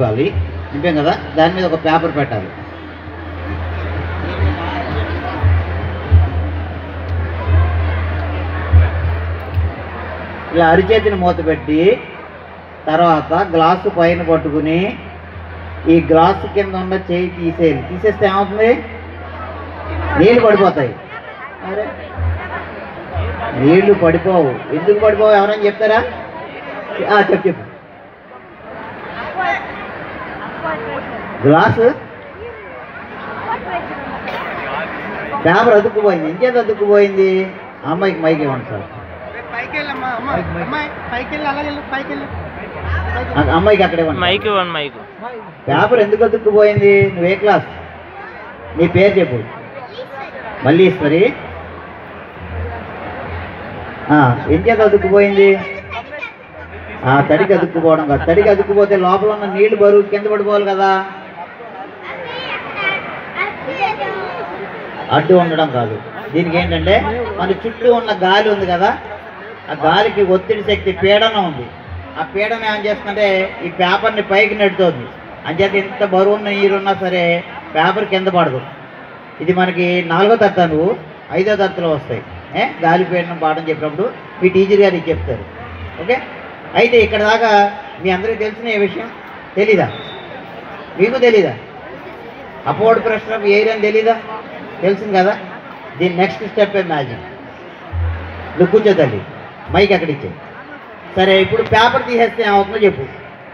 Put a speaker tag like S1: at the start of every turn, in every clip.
S1: నింపాలి నింపాం కదా దాని మీద ఒక పేపర్ పెట్టాలి ఇలా అరిచేతిని మూత పెట్టి తర్వాత గ్లాసు పైన పట్టుకుని ఈ గ్లాసు కింద ఉన్న చేయి తీసేయాలి తీసేస్తే ఏమవుతుంది నీళ్ళు పడిపోతాయి అరే నీళ్లు పడిపోవు ఎందుకు పడిపోవు ఎవరైనా చెప్తారా ఆ, చెప్పు చెప్పు గ్లాసు పేపర్ అతుక్కుపోయింది ఇంకేది అతుక్కుపోయింది అమ్మాయికి మైక్ ఇవ్వండి సార్
S2: పైకి వెళ్ళమ్మా అమ్మ అమ్మాయి పైకి వెళ్ళి అలాగే వెళ్ళు పైకి వెళ్ళి
S1: ఆ అమ్మాయికి అక్కడ ఇవ్వండి
S3: మైక్ ఇవ్వండి మైక్
S1: పేపర్ ఎందుకు అతుక్కుపోయింది నువ్వు ఏ క్లాస్ నీ పేరు చెప్పు మళ్ళీ ఈశ్వరి ఆ, ఎంచేత అతుక్కుపోయింది ఆ తడికి అతుక్కుపోవడం కాదు తడికి అతుక్కుపోతే లోపల ఉన్న నీళ్లు బరువు కింద పడిపోవాలి కదా అడ్డు ఉండడం కాదు దీనికి ఏంటంటే మన చుట్టూ ఉన్న గాలి ఉంది కదా ఆ గాలికి ఒత్తిడి శక్తి పీడనం ఉంది ఆ పీడనం ఏం చేస్తుందంటే ఈ పేపర్ని పైకి నెడుతోంది అంచేత ఎంత బరువు ఉన్న నీరున్నా సరే పేపర్ కింద పడదు ఇది మనకి నాలుగో తరగతి నువ్వు ఐదో తరగతిలో వస్తాయి ఏ గాలి పీడనం పాఠం చెప్పినప్పుడు మీ టీచర్ గారు ఇది చెప్తారు ఓకే అయితే ఇక్కడ దాకా మీ అందరికీ తెలిసిన ఏ విషయం తెలీదా మీకు తెలీదా అపోర్డ్ ప్రెషర్ ఆఫ్ ఎయిర్ అని తెలీదా తెలిసింది కదా దీని నెక్స్ట్ స్టెప్ మ్యాజిక్ నువ్వు కూర్చో తల్లి మైక్ అక్కడ ఇచ్చే సరే ఇప్పుడు పేపర్ తీసేస్తే ఏమవుతుందో చెప్పు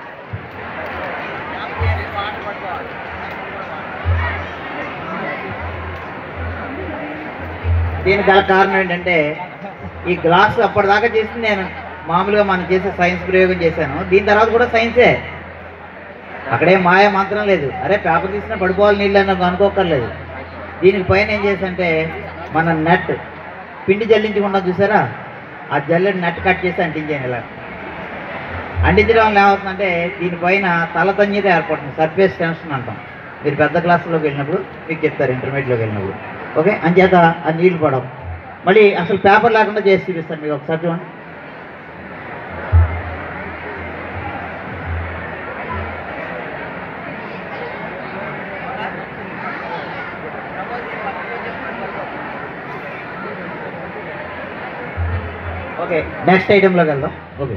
S1: దీనికి గల కారణం ఏంటంటే ఈ గ్లాస్ అప్పటిదాకా చేసింది నేను మామూలుగా మనం చేసే సైన్స్ ప్రయోగం చేశాను దీని తర్వాత కూడా సైన్సే అక్కడేం మాయ మంత్రం లేదు అరే పేపర్ తీసినా పడిపోవాలి నీళ్ళు అని నాకు అనుకోకర్లేదు దీనికి పైన ఏం చేసంటే మన నెట్ పిండి జల్లించకుండా చూసారా ఆ జల్లెడు నెట్ కట్ చేసి అంటించాను ఇలా అంటించడం వల్ల ఏమవుతుందంటే దీనిపైన తల తన్యత ఏర్పడుతుంది సర్ఫేస్ టెన్షన్ అంటాం మీరు పెద్ద క్లాసులోకి వెళ్ళినప్పుడు మీకు చెప్తారు ఇంటర్మీడియట్లోకి వెళ్ళినప్పుడు ఓకే అంచేత ఆ నీళ్లు పడవు మళ్ళీ అసలు పేపర్ లేకుండా చేసి చూపిస్తాను మీకు ఒకసారి చూడండి ఓకే నెక్స్ట్ ఐటెంలోకి వెళ్దాం okay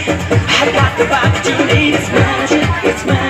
S3: I got the vibe that you need. It's magic, it's magic.